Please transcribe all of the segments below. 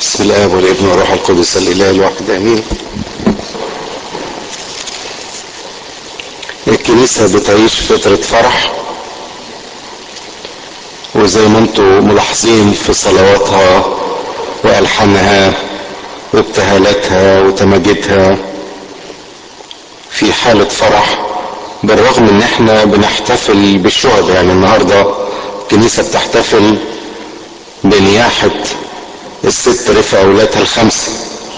بسم الله والابن والروح القدس الاله الواحد امين الكنيسة بتعيش فترة فرح وزي ما انتم ملاحظين في صلواتها والحانها وابتهالاتها وتماجدها في حالة فرح بالرغم ان احنا بنحتفل بالشهداء يعني النهاردة الكنيسة بتحتفل بنياحة الست رفع اولادها الخمسة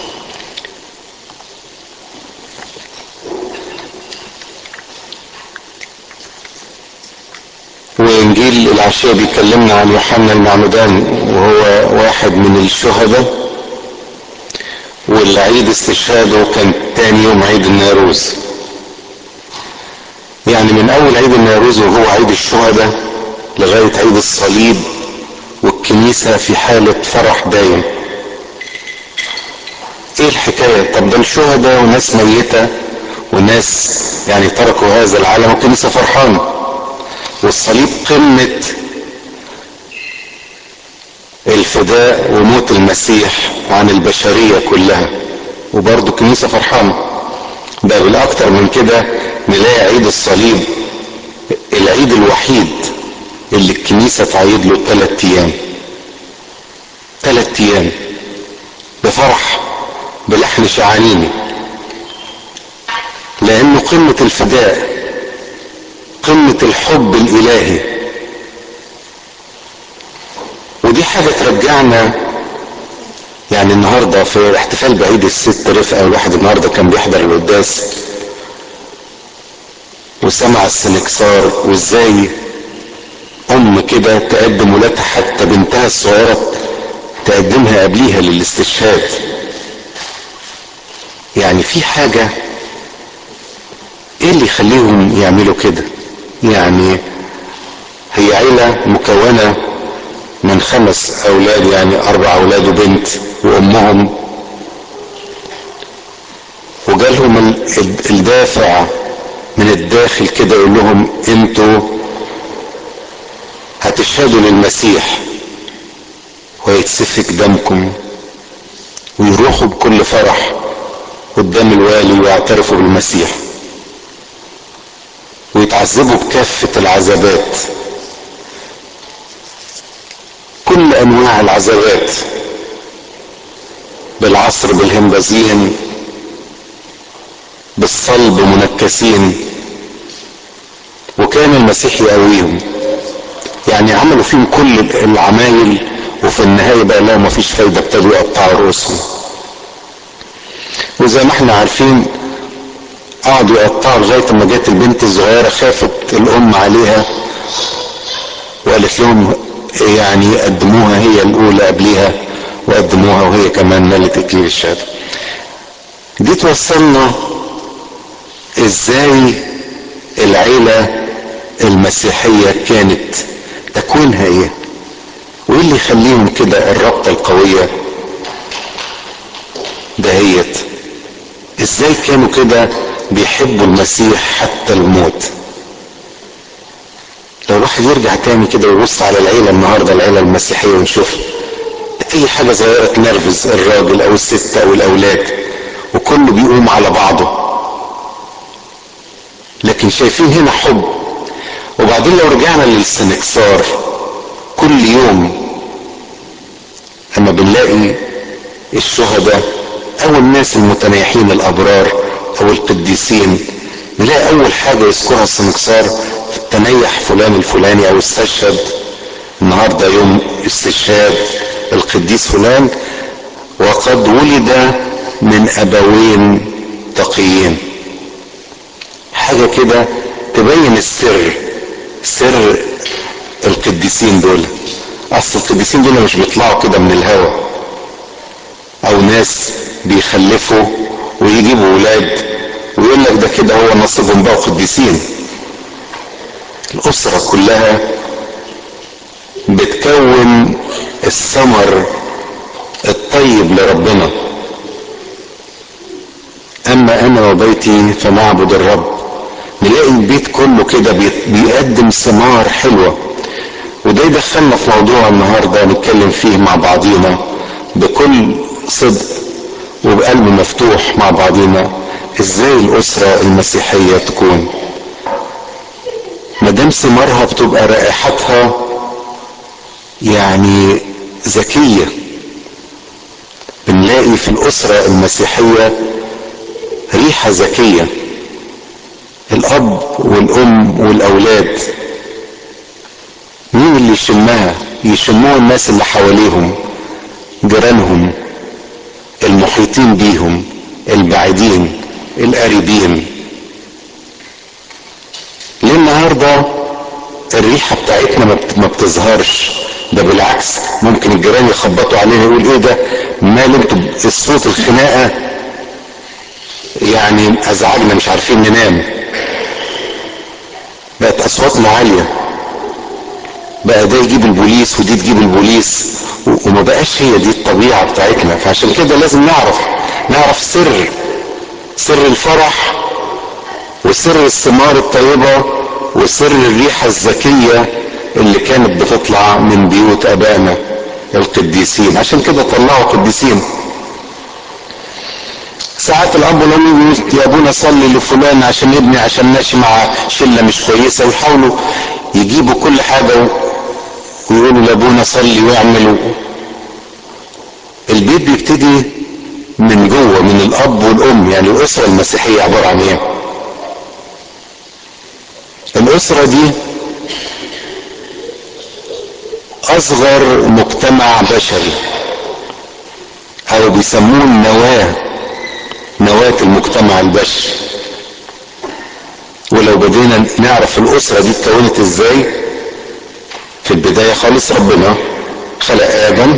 وانجيل العشية بيكلمنا عن يوحنا المعمدان وهو واحد من الشهداء واللي عيد استشهاده كان تاني يوم عيد النيروز يعني من اول عيد النيروز وهو عيد الشهداء لغاية عيد الصليب والكنيسة في حالة فرح دايم ايه الحكاية طب دول شهداء وناس ميتة وناس يعني تركوا هذا العالم والكنيسة فرحانة والصليب قمة الفداء وموت المسيح عن البشرية كلها وبرضه الكنيسة فرحانة ده بالاكتر من كده نلاقي عيد الصليب العيد الوحيد اللي الكنيسة تعيد له ثلاث ايام ثلاث ايام بفرح بلحن شعانيني لانه قمة الفداء قمة الحب الالهي ودي حاجة ترجعنا يعني النهاردة في الاحتفال بعيد الست رفقة الواحد النهاردة كان بيحضر القداس وسمع السنكسار وازاي ام كده تقدم ولادها حتى بنتها الصغيرة تقدمها قبليها للاستشهاد يعني في حاجة ايه اللي يخليهم يعملوا كده يعني هي عيلة مكونة من خمس اولاد يعني اربع اولاد وبنت وامهم وجالهم الدافع من الداخل كده يقول لهم انتوا هتشهدوا للمسيح ويتسفك دمكم ويروحوا بكل فرح قدام الوالي ويعترفوا بالمسيح ويتعذبوا بكافة العذابات كل انواع العذابات بالعصر بالهمبازين بالصلب منكسين وكان المسيح يقويهم يعني عملوا فيهم كل العمايل وفي النهايه بقى لهم مفيش فايده ابتدوا يقطعوا رؤوسهم وزي ما احنا عارفين قعدوا يقطعوا لغايه ما جت البنت الصغيره خافت الام عليها وقالت لهم يعني قدموها هي الاولى قبليها وقدموها وهي كمان نالت اكليل الشهاده دي توصلنا ازاي العيله المسيحيه كانت تكوينها ايه وايه اللي يخليهم كده الرابطه القويه دهيت ازاي كانوا كده بيحبوا المسيح حتى الموت لو الواحد يرجع تاني كده ويبص على العيلة النهاردة العيلة المسيحية ونشوف اي حاجة صغيرة تنرفز الراجل او الست او الاولاد وكله بيقوم على بعضه لكن شايفين هنا حب وبعدين لو رجعنا للسنكسار كل يوم اما بنلاقي الشهداء او الناس المتناحين الابرار او القديسين نلاقي اول حاجة يذكرها السنكسار تنيح فلان الفلاني او استشهد النهارده يوم استشهاد القديس فلان وقد ولد من ابوين تقيين حاجه كده تبين السر سر القديسين دول اصل القديسين دول مش بيطلعوا كده من الهوا او ناس بيخلفوا ويجيبوا ولاد ويقول لك ده كده هو نصيبهم بقوا قديسين الأسرة كلها بتكون الثمر الطيب لربنا أما أنا وبيتي فنعبد الرب نلاقي البيت كله كده بيقدم ثمار حلوة وده يدخلنا في موضوع النهاردة نتكلم فيه مع بعضينا بكل صدق وبقلب مفتوح مع بعضينا ازاي الاسرة المسيحية تكون مادام ثمارها بتبقى رائحتها يعني ذكية بنلاقي في الأسرة المسيحية ريحة ذكية الأب والأم والأولاد مين اللي يشمها يشموها الناس اللي حواليهم جيرانهم المحيطين بيهم البعيدين القريبين ليه النهارده الريحه بتاعتنا ما بتظهرش ده بالعكس ممكن الجيران يخبطوا علينا يقول ايه ده مال انتوا الصوت الخناقه يعني ازعجنا مش عارفين ننام بقت اصواتنا عاليه بقى ده يجيب البوليس ودي تجيب البوليس وما بقاش هي دي الطبيعه بتاعتنا فعشان كده لازم نعرف نعرف سر سر الفرح وسر الثمار الطيبه وسر الريحه الذكيه اللي كانت بتطلع من بيوت ابائنا القديسين عشان كده طلعوا قديسين ساعات الاب والام يقول يا ابونا صلي لفلان عشان ابني عشان ماشي مع شله مش كويسه ويحاولوا يجيبوا كل حاجه ويقولوا لابونا صلي واعمل البيت بيبتدي من جوه من الاب والام يعني الاسره المسيحيه عباره عن ايه الاسره دي اصغر مجتمع بشري او بيسموه النواه نواه المجتمع البشري ولو بدينا نعرف الاسره دي اتكونت ازاي في البدايه خالص ربنا خلق ادم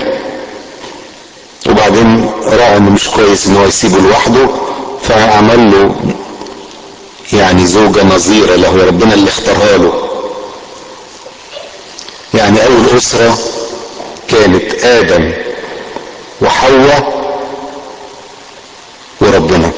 وبعدين راى انه مش كويس ان هو يسيبه لوحده فعمل له يعني زوجة نظيرة له ربنا اللي اختارها له يعني اول اسرة كانت ادم وحواء وربنا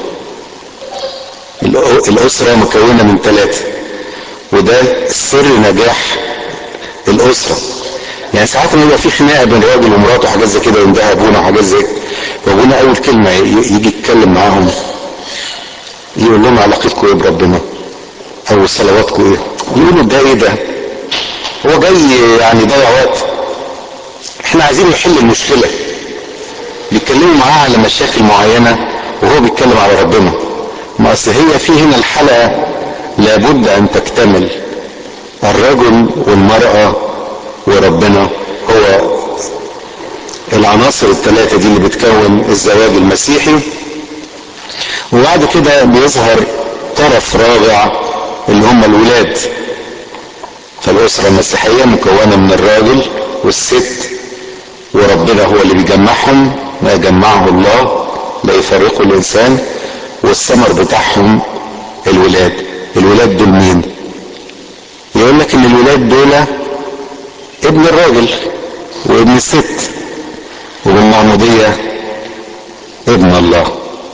الاسرة مكونة من ثلاثة وده سر نجاح الاسرة يعني ساعات ما يبقى في خناقه بين راجل ومراته وحاجات زي كده ويندهى ابونا وحاجات زي وابونا اول كلمه يجي يتكلم معاهم يقول لهم علاقتكم ايه بربنا او صلواتكم ايه يقولوا ده ايه ده هو جاي يعني يضيع وقت احنا عايزين نحل المشكله بيتكلموا معاه على مشاكل معينه وهو بيتكلم على ربنا ما اصل هي في هنا الحلقه لابد ان تكتمل الرجل والمراه وربنا هو العناصر الثلاثة دي اللي بتكون الزواج المسيحي وبعد كده بيظهر طرف رابع اللي هم الولاد فالأسرة المسيحية مكونة من الراجل والست وربنا هو اللي بيجمعهم ما جمعه الله لا يفرقه الإنسان والثمر بتاعهم الولاد الولاد دول مين يقول لك ان الولاد دول ابن الراجل وابن الست وبالمعمودية ابن الله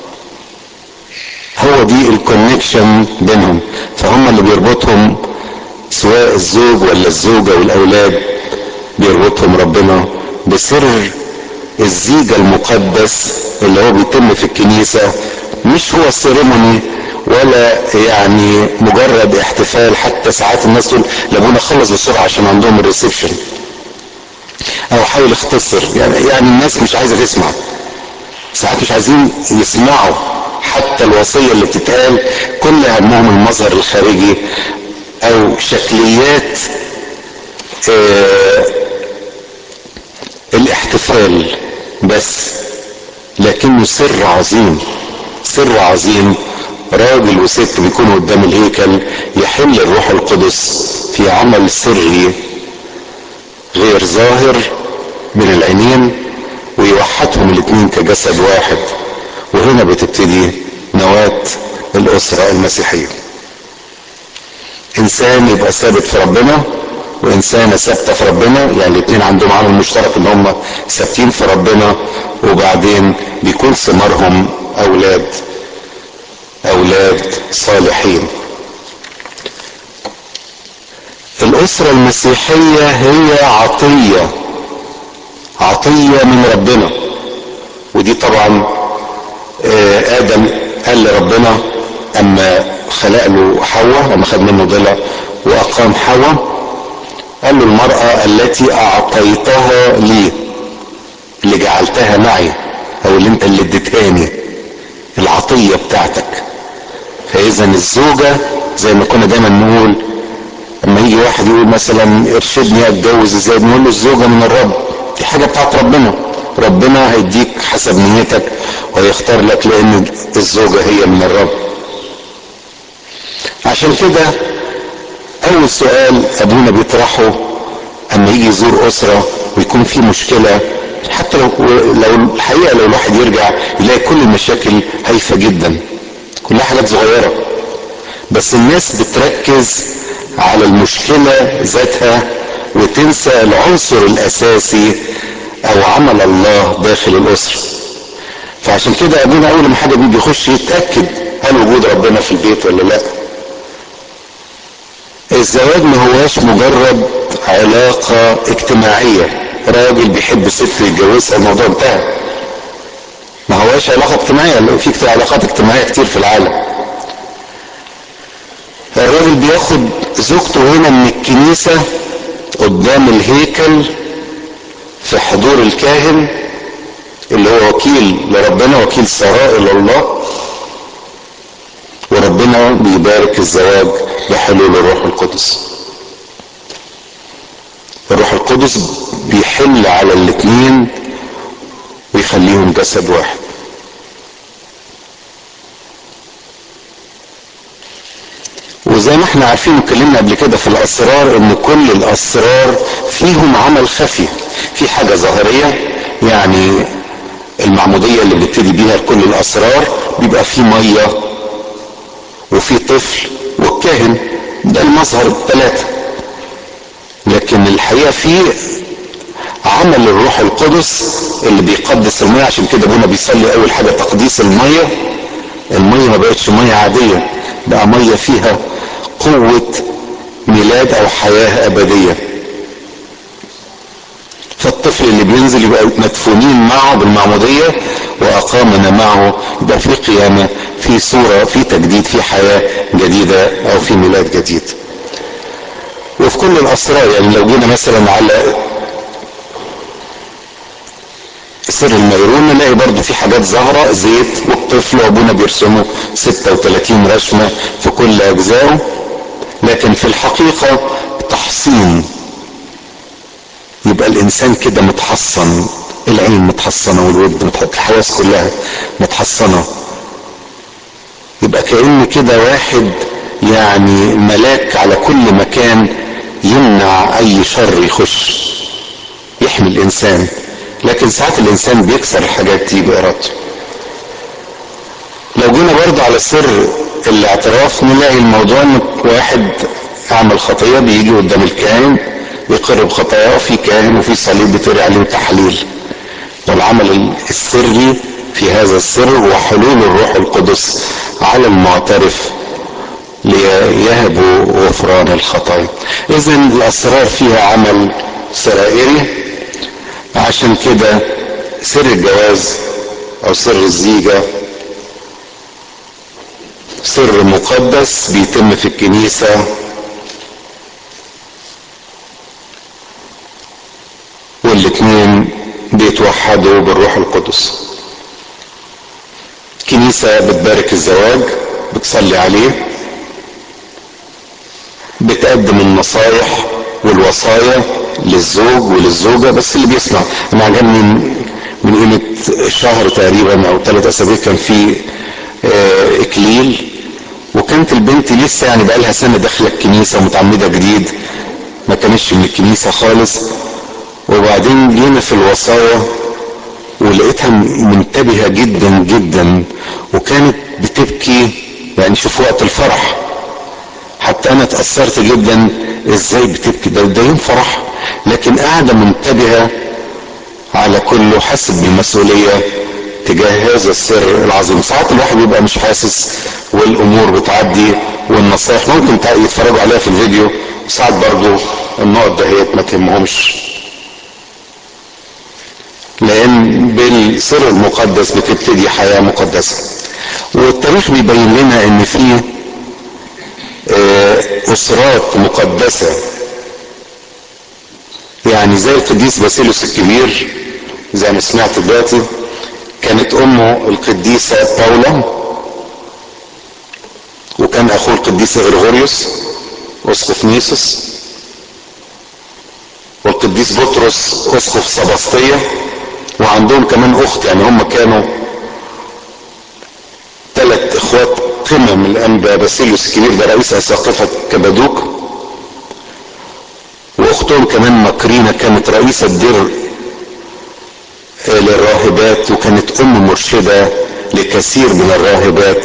هو دي الكونكشن بينهم فهم اللي بيربطهم سواء الزوج ولا الزوجة والأولاد بيربطهم ربنا بسر الزيجة المقدس اللي هو بيتم في الكنيسة مش هو السيريموني ولا يعني مجرد احتفال حتى ساعات الناس تقول لابونا خلص بسرعه عشان عندهم الريسبشن او حاول اختصر يعني يعني الناس مش عايزه تسمع ساعات مش عايزين يسمعوا حتى الوصيه اللي بتتقال كل همهم المظهر الخارجي او شكليات اه الاحتفال بس لكنه سر عظيم سر عظيم راجل وست بيكونوا قدام الهيكل يحل الروح القدس في عمل سري غير ظاهر من العينين ويوحدهم الاثنين كجسد واحد وهنا بتبتدي نواة الأسرة المسيحية إنسان يبقى ثابت في ربنا وإنسانة ثابتة في ربنا يعني الاثنين عندهم عامل مشترك إن هم ثابتين في ربنا وبعدين بيكون ثمارهم أولاد أولاد صالحين الأسرة المسيحية هي عطية عطية من ربنا ودي طبعا ادم قال لربنا اما خلق له حواء اما خد منه ضلع واقام حواء قال له المرأة التي اعطيتها لي اللي جعلتها معي او اللي انت اللي اديتهاني العطية بتاعتك فاذا الزوجة زي ما كنا دايما نقول اما يجي واحد يقول مثلا ارشدني اتجوز ازاي نقول له الزوجة من الرب دي حاجة بتاعت ربنا ربنا هيديك حسب نيتك ويختار لك لان الزوجة هي من الرب عشان كده اول سؤال ابونا بيطرحه اما يجي يزور اسرة ويكون في مشكلة حتى لو لو الحقيقة لو الواحد يرجع يلاقي كل المشاكل هايفة جدا كلها حاجات صغيرة بس الناس بتركز على المشكلة ذاتها وتنسى العنصر الاساسي او عمل الله داخل الاسرة فعشان كده ابونا اول ما حد بيجي يخش يتأكد هل وجود ربنا في البيت ولا لا الزواج ما هواش مجرد علاقة اجتماعية راجل بيحب ست يتجوزها الموضوع انتهى ما هواش علاقة اجتماعية في علاقات اجتماعية كتير في العالم الراجل بياخد زوجته هنا من الكنيسة قدام الهيكل في حضور الكاهن اللي هو وكيل لربنا وكيل سرائر لله وربنا بيبارك الزواج بحلول الروح القدس الروح القدس بيحل على الاثنين ويخليهم جسد واحد وزي ما احنا عارفين واتكلمنا قبل كده في الاسرار ان كل الاسرار فيهم عمل خفي في حاجه ظاهريه يعني المعموديه اللي بنبتدي بيها كل الاسرار بيبقى فيه ميه وفي طفل والكاهن ده المظهر الثلاثه لكن الحقيقه في عمل الروح القدس اللي بيقدس الميه عشان كده ابونا بيصلي اول حاجه تقديس الميه الميه ما بقتش ميه عاديه بقى ميه فيها قوه ميلاد او حياه ابديه فالطفل اللي بينزل يبقى مدفونين معه بالمعموديه واقامنا معه يبقى في قيامه في صوره في تجديد في حياه جديده او في ميلاد جديد وفي كل الاسرار يعني لو جينا مثلا على سر الميرون نلاقي برضو في حاجات ظاهرة زيت والطفل وابونا بيرسمه 36 رسمة في كل اجزائه لكن في الحقيقة تحصين يبقى الانسان كده متحصن العين متحصنة والود متحصن الحواس كلها متحصنة يبقى كأن كده واحد يعني ملاك على كل مكان يمنع اي شر يخش يحمي الانسان لكن ساعات الانسان بيكسر الحاجات دي بارادته لو جينا برضه على سر الاعتراف نلاقي الموضوع ان واحد عمل خطيه بيجي قدام الكاهن يقر بخطاياه في كاهن وفي صليب بيطري عليه تحليل والعمل السري في هذا السر هو حلول الروح القدس على المعترف ليهبوا غفران الخطايا اذا الاسرار فيها عمل سرائري عشان كده سر الجواز او سر الزيجة سر مقدس بيتم في الكنيسة والاتنين بيتوحدوا بالروح القدس كنيسة بتبارك الزواج بتصلي عليه بتقدم النصايح والوصايا للزوج وللزوجة بس اللي بيسمع انا عجبني من قيمة شهر تقريبا او ثلاث اسابيع كان في اه اكليل وكانت البنت لسه يعني بقى لها سنة داخلة الكنيسة متعمدة جديد ما كانتش من الكنيسة خالص وبعدين جينا في الوصايا ولقيتها منتبهة جدا جدا وكانت بتبكي يعني شوف وقت الفرح حتى انا اتأثرت جدا ازاي بتبكي ده ده يوم فرح لكن قاعدة منتبهة على كله حاسس بالمسؤولية تجاه هذا السر العظيم ساعات الواحد بيبقى مش حاسس والامور بتعدي والنصائح ممكن يتفرجوا عليها في الفيديو ساعات برضو النقط دهيت ما تهمهمش لان بالسر المقدس بتبتدي حياة مقدسة والتاريخ بيبين لنا ان في اسرات مقدسة يعني زي القديس باسيلوس الكبير زي ما سمعت دلوقتي كانت امه القديسة باولا وكان اخوه القديس غريغوريوس اسقف نيسوس والقديس بطرس اسقف سبسطية وعندهم كمان اخت يعني هم كانوا ثلاث اخوات قمم الانبا باسيليوس الكبير ده رئيس اساقفة كبادوك واختهم كمان مكرينة كانت رئيسة دير للراهبات وكانت ام مرشدة لكثير من الراهبات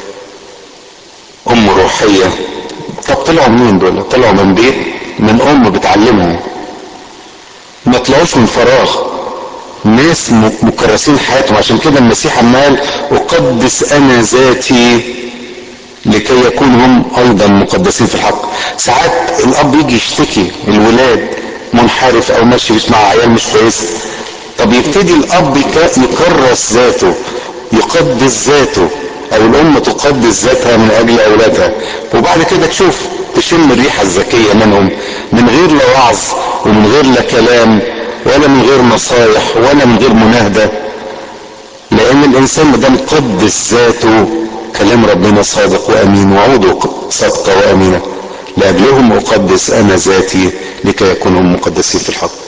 ام روحية طب طلعوا منين دول طلعوا من بيت من ام بتعلمهم ما طلعوش من فراغ ناس مكرسين حياتهم عشان كده المسيح عمال اقدس انا ذاتي لكي يكونوا هم ايضا مقدسين في الحق ساعات الاب يجي يشتكي الولاد منحرف او ماشي مع عيال مش كويس طب يبتدي الاب يكرس ذاته يقدس ذاته او الام تقدس ذاتها من اجل اولادها وبعد كده تشوف تشم الريحة الذكية منهم من غير لا وعظ ومن غير لا كلام ولا من غير نصايح ولا من غير مناهدة لان الانسان ما دام قدس ذاته كلام ربنا صادق وامين وعوده صادقة وامينة لاجلهم اقدس انا ذاتي لكي يكونوا مقدسين في الحق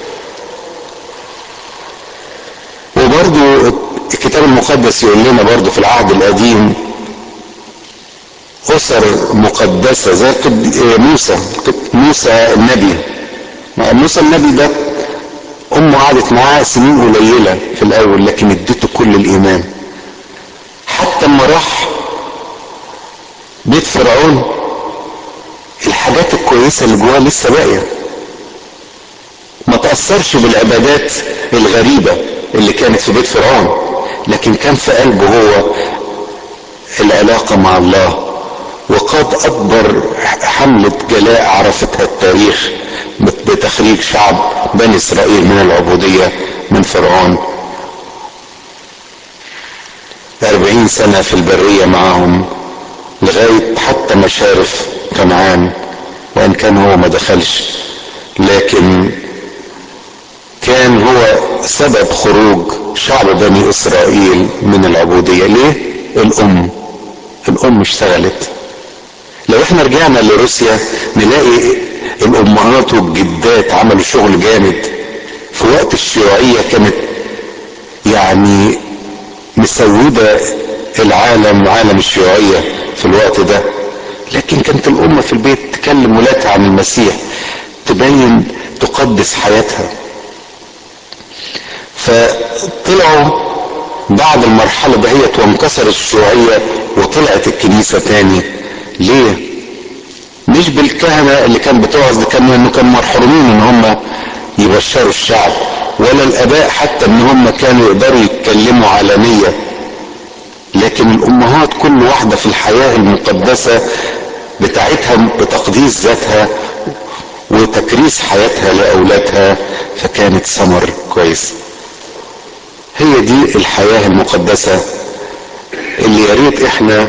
وبرضو الكتاب المقدس يقول لنا برضو في العهد القديم اسر مقدسة زي موسى موسى النبي موسى النبي ده امه قعدت معاه سنين قليلة في الاول لكن اديته كل الايمان حتى اما راح بيت فرعون الحاجات الكويسة اللي جواه لسه باقية ما تأثرش بالعبادات الغريبة اللي كانت في بيت فرعون لكن كان في قلبه هو العلاقة مع الله وقد أكبر حملة جلاء عرفتها التاريخ بتخريج شعب بني إسرائيل من العبودية من فرعون أربعين سنة في البرية معهم لغاية حتى مشارف كنعان وإن كان هو ما دخلش لكن كان هو سبب خروج شعب بني إسرائيل من العبودية ليه؟ الأم الأم اشتغلت لو احنا رجعنا لروسيا نلاقي الأمهات والجدات عملوا شغل جامد في وقت الشيوعية كانت يعني مسودة العالم عالم الشيوعية في الوقت ده لكن كانت الأمة في البيت تكلم ولادها عن المسيح تبين تقدس حياتها فطلعوا بعد المرحلة دهيت وانكسرت الشيوعية وطلعت الكنيسة تاني ليه؟ مش بالكهنة اللي كان بتوعظ ده كانوا انه كانوا مرحومين ان هم يبشروا الشعب ولا الاباء حتى ان هم كانوا يقدروا يتكلموا علنية لكن الامهات كل واحدة في الحياة المقدسة بتاعتها بتقديس ذاتها وتكريس حياتها لاولادها فكانت ثمر كويس هي دي الحياة المقدسة اللي يا ريت احنا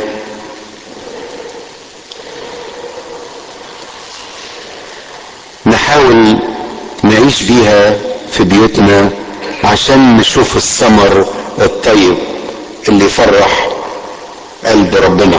نحاول نعيش بيها في بيوتنا عشان نشوف الثمر الطيب اللي يفرح قلب ربنا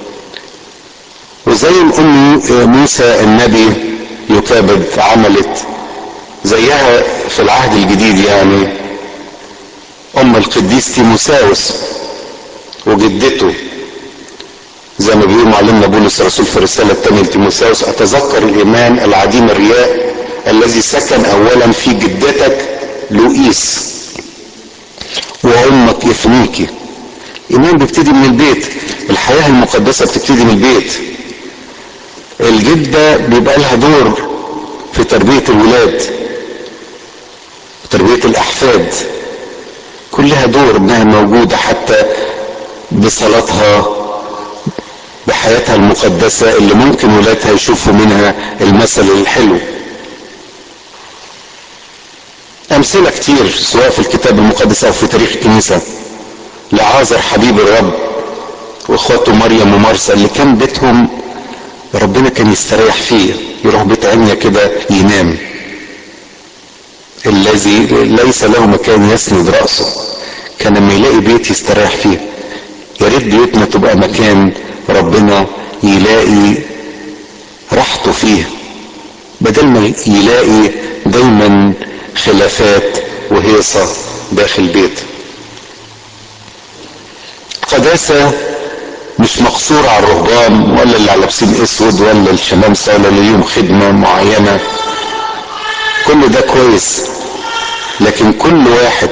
وزي الام موسى النبي يكابد عملت زيها في العهد الجديد يعني ام القديس تيموساوس وجدته زي ما بيقول معلمنا بولس الرسول في الرساله الثانيه لتيموساوس اتذكر الايمان العديم الرياء الذي سكن اولا في جدتك لوئيس وامك يفنيكي ايمان بيبتدي من البيت الحياه المقدسه بتبتدي من البيت الجده بيبقى لها دور في تربيه الولاد تربيه الاحفاد كلها دور انها موجوده حتى بصلاتها بحياتها المقدسة اللي ممكن ولادها يشوفوا منها المثل الحلو امثلة كتير سواء في الكتاب المقدس او في تاريخ الكنيسة لعازر حبيب الرب واخواته مريم ومرسى اللي كان بيتهم ربنا كان يستريح فيه يروح بيت عنيا كده ينام الذي ليس له مكان يسند رأسه كان لما يلاقي بيت يستريح فيه يا ريت بيوتنا تبقى مكان ربنا يلاقي راحته فيه بدل ما يلاقي دايما خلافات وهيصة داخل بيت قداسة مش مقصورة على الرهبان ولا اللي على لابسين اسود ولا الشمامسة ولا اللي ليهم خدمة معينة كل ده كويس لكن كل واحد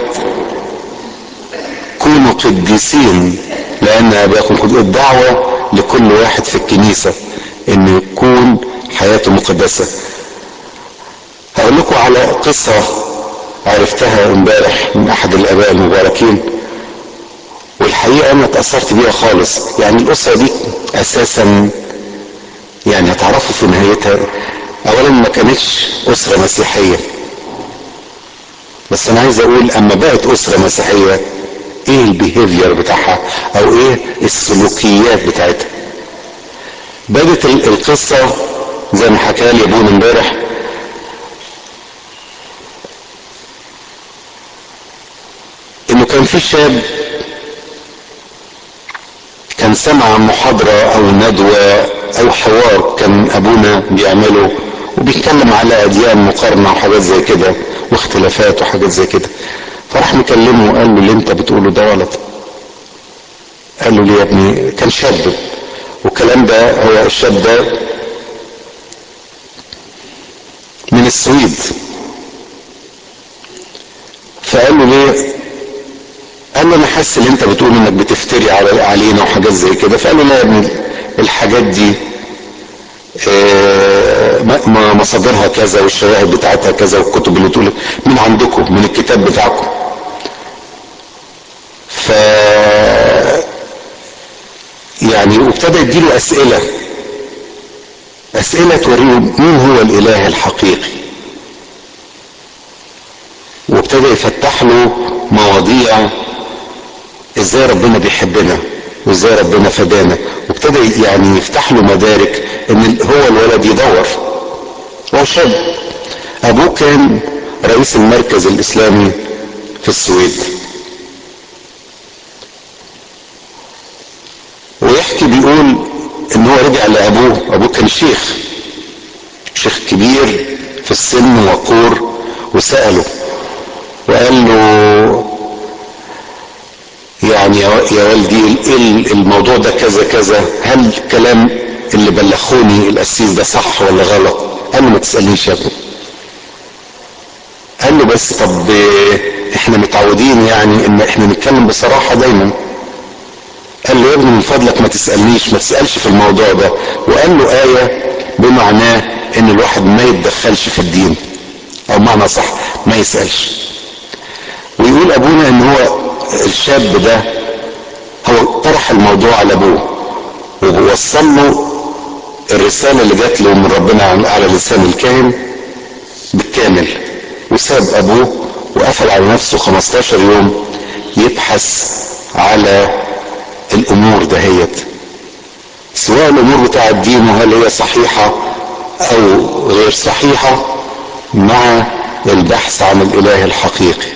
كونوا قديسين لان اباكم الدعوة لكل واحد في الكنيسة انه يكون حياته مقدسة هقول لكم على قصة عرفتها امبارح من احد الاباء المباركين والحقيقة انا اتأثرت بيها خالص يعني الاسرة دي اساسا يعني هتعرفوا في نهايتها اولا ما كانتش اسرة مسيحية بس انا عايز اقول اما بقت اسرة مسيحية ايه البيهيفير بتاعها او ايه السلوكيات بتاعتها بدت القصة زي ما حكى لي ابونا امبارح انه كان في شاب كان سمع محاضرة او ندوة او حوار كان ابونا بيعمله وبيتكلم على اديان مقارنة وحاجات زي كده واختلافات وحاجات زي كده فراح مكلمه وقال له اللي انت بتقوله ده غلط قال له ليه يا ابني كان شاب والكلام ده هو الشاب ده من السويد فقال له ليه قال له انا حاسس ان انت بتقول انك بتفتري على علينا وحاجات زي كده فقال له لا يا ابني الحاجات دي اه مصادرها كذا والشواهد بتاعتها كذا والكتب اللي تقول من عندكم من الكتاب بتاعكم ف يعني وابتدى يديله اسئله اسئله توريه مين هو الاله الحقيقي وابتدى يفتح له مواضيع ازاي ربنا بيحبنا وازاي ربنا فدانا وابتدى يعني يفتح له مدارك ان هو الولد يدور هو شاب ابوه كان رئيس المركز الاسلامي في السويد ويحكي بيقول ان هو رجع لابوه ابوه كان شيخ شيخ كبير في السن وقور وسأله وقال له يعني يا والدي ايه الموضوع ده كذا كذا هل الكلام اللي بلغوني القسيس ده صح ولا غلط قال له ما تسالنيش يا ابني قال له بس طب احنا متعودين يعني ان احنا نتكلم بصراحه دايما قال له يا ابني من فضلك ما تسالنيش ما تسالش في الموضوع ده وقال له ايه بمعناه ان الواحد ما يتدخلش في الدين او معنى صح ما يسالش ويقول ابونا ان هو الشاب ده هو طرح الموضوع على ابوه ووصل له الرساله اللي جات له من ربنا على لسان الكاهن بالكامل وساب ابوه وقفل على نفسه 15 يوم يبحث على الامور دهيت سواء الامور بتاع الدين وهل هي صحيحه او غير صحيحه مع البحث عن الاله الحقيقي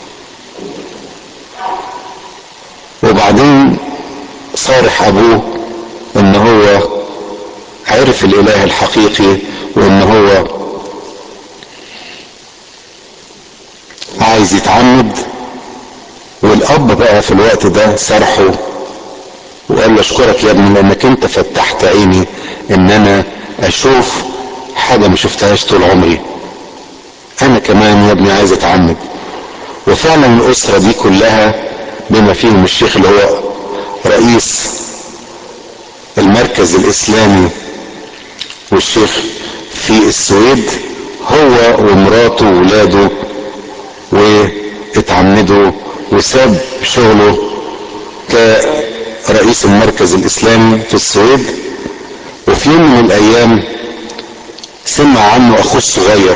وبعدين صارح ابوه ان هو عرف الاله الحقيقي وان هو عايز يتعمد والاب بقى في الوقت ده سرحه وقال له اشكرك يا ابني لانك انت فتحت عيني ان انا اشوف حاجة ما شفتهاش طول عمري انا كمان يا ابني عايز اتعمد وفعلا الاسرة دي كلها بما فيهم الشيخ اللي هو رئيس المركز الاسلامي والشيخ في السويد هو ومراته وولاده واتعمدوا وساب شغله كرئيس المركز الاسلامي في السويد وفي يوم من الايام سمع عنه اخوه الصغير